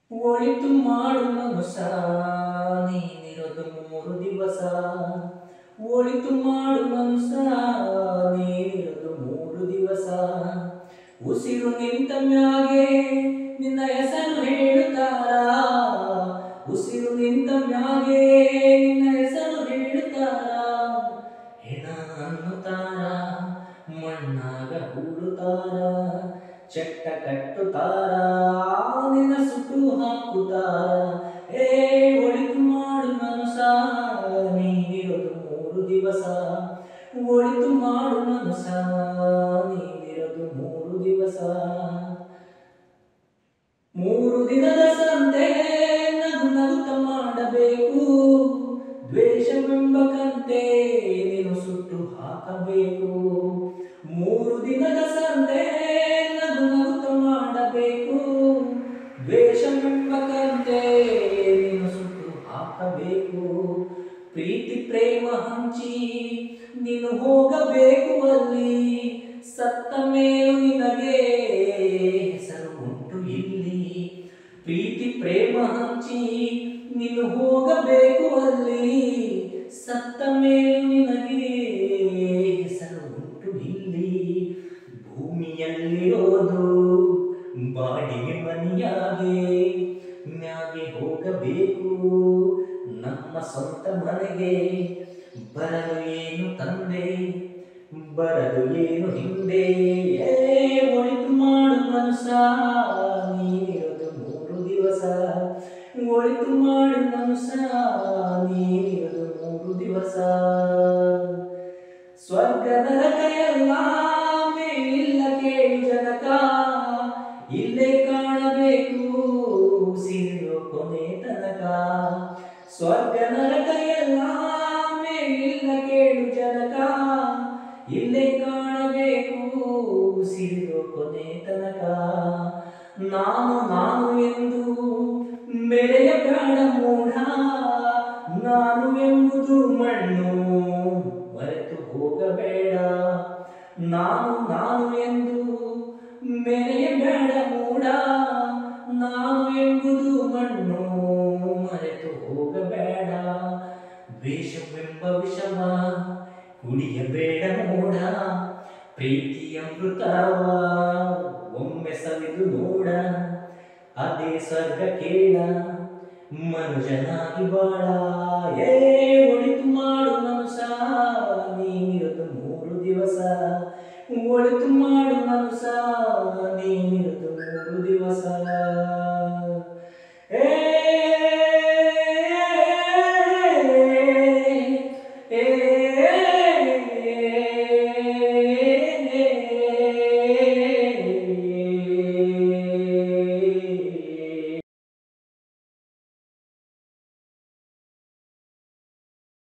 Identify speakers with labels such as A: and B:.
A: ಒಳಿತು ಮಾಡು ಮನುಸ ನೀನಿರೋದು ಮೂರು ದಿವಸ ಒಳಿತು ಮಾಡು ಮನುಸ ನೀನಿರೋದು ಮೂರು ದಿವಸ ಉಸಿರು ನಿಂತ ಮ್ಯಾಗೆ ನಿನ್ನ ಹೆಸರು ಹೇಳುತ್ತಾರ ಉಸಿರು ನಿಂತ ಮ್ಯಾಗೆ ನಿನ್ನ ಹೆಸರು ಹೇಳುತ್ತಾರ ಹೆಣ ಅನ್ನುತ್ತಾರ ಮಣ್ಣಾಗ ಹೂಡುತ್ತಾರ ಚಟ್ಟ ಕಟ್ಟುತ್ತಾರ ನಿನ್ನ ಸುಟ್ಟು ಹಾಕುತ್ತಾರ ಏ ಒಳಿತು ಮಾಡು ಮನುಸ ನೀನಿರೋದು ಮೂರು ದಿವಸ ಒಳಿತು ಮಾಡು ಮನುಸ ನೀನಿರೋದು ಮೂರು ದಿವಸ ಮೂರು ದಿನದ ಸಂತೆ ನಗು ನಗುತ್ತ ಮಾಡಬೇಕು ದ್ವೇಷವೆಂಬ ಕಂತೆ ನೀನು ಸುಟ್ಟು ಹಾಕಬೇಕು ಮೂರು ದಿನದ ಸಂತೆ ನಗು ನಗುತ್ತ ಮಾಡಬೇಕು ದ್ವೇಷವೆಂಬ ಕಂತೆ ನೀನು ಸುಟ್ಟು ಹಾಕಬೇಕು ಪ್ರೀತಿ ಪ್ರೇಮ ಹಂಚಿ ನೀನು ಹೋಗಬೇಕು ಅಲ್ಲಿ ಸತ್ತ ಮೇಲೂ ನಿನಗೆ ಹೆಸರು ಉಂಟು ಇಲ್ಲಿ ಪ್ರೀತಿ ಪ್ರೇಮ ಹಂಚಿ ನೀನು ಹೋಗಬೇಕು ಅಲ್ಲಿ ಸತ್ತ ಮೇಲೂ ನಿನಗೆ ಹೆಸರು ಉಂಟು ಇಲ್ಲಿ ಭೂಮಿಯಲ್ಲಿರೋದು ಬಾಡಿಗೆ ಮನೆಯಾಗೆ ಮ್ಯಾಗೆ ಹೋಗಬೇಕು ನಮ್ಮ ಸ್ವಂತ ಮನೆಗೆ ಬರಲು ಏನು ತಂದೆ ಬರಲು ಏನು ಹಿಂದೆ ಏ ಒಳಿತು ಮಾಡು ಮನುಸ ನೀನಿರೋದು ಮೂರು ದಿವಸ ಒಳಿತು ಮಾಡು ಮನುಸ ನೀನಿರೋದು ಮೂರು ದಿವಸ ಸ್ವರ್ಗ ನರಕ ಎಲ್ಲ ಮೇಲಿಲ್ಲ ಕೇಳು ಜನಕ ಇಲ್ಲೇ ಕಾಣಬೇಕು ಸಿರಿಯೋ ಕೊನೆ ತನಕ ಸ್ವರ್ಗ ನರಕ ಎಲ್ಲ ಮೇಲಿಲ್ಲ ಕೇಳು ಜನಕ ಇಲ್ಲೇ ಕಾಣಬೇಕು ಸಿರಿಯೋ ಕೊನೆ ತನಕ ನಾನು ನಾನು ಎಂದು ಮೆರೆಯ ಬೇಡ ಮೂಢ ನಾನು ಎಂಬುದು ಮಣ್ಣು ಮರೆತು ಹೋಗಬೇಡ ನಾನು ನಾನು ಎಂದು ಮೆರೆಯಬೇಡ ಮೂಢ ನಾನು ಎಂಬುದು ಮಣ್ಣು ಮರೆತು ಹೋಗಬೇಡ ದ್ವೇಷವೆಂಬ ವಿಷವ ಕುಡಿಯಬೇಡ ಮೂಢ ಪ್ರೀತಿ ಅಮೃತವ ಒಮ್ಮೆ ಸವಿದು ನೋಡ ಅದೇ ಸ್ವರ್ಗ ಕೇಳ ಮನುಜನಾಗಿ ಬಾಳ ಏ ಒಳಿತು ಮಾಡು ಮನುಸ ನೀನಿರೋದು ಮೂರು ದಿವಸ ಒಳಿತು ಮಾಡು ಮನುಸ ನೀನಿರೋದು ಮೂರು ದಿವಸ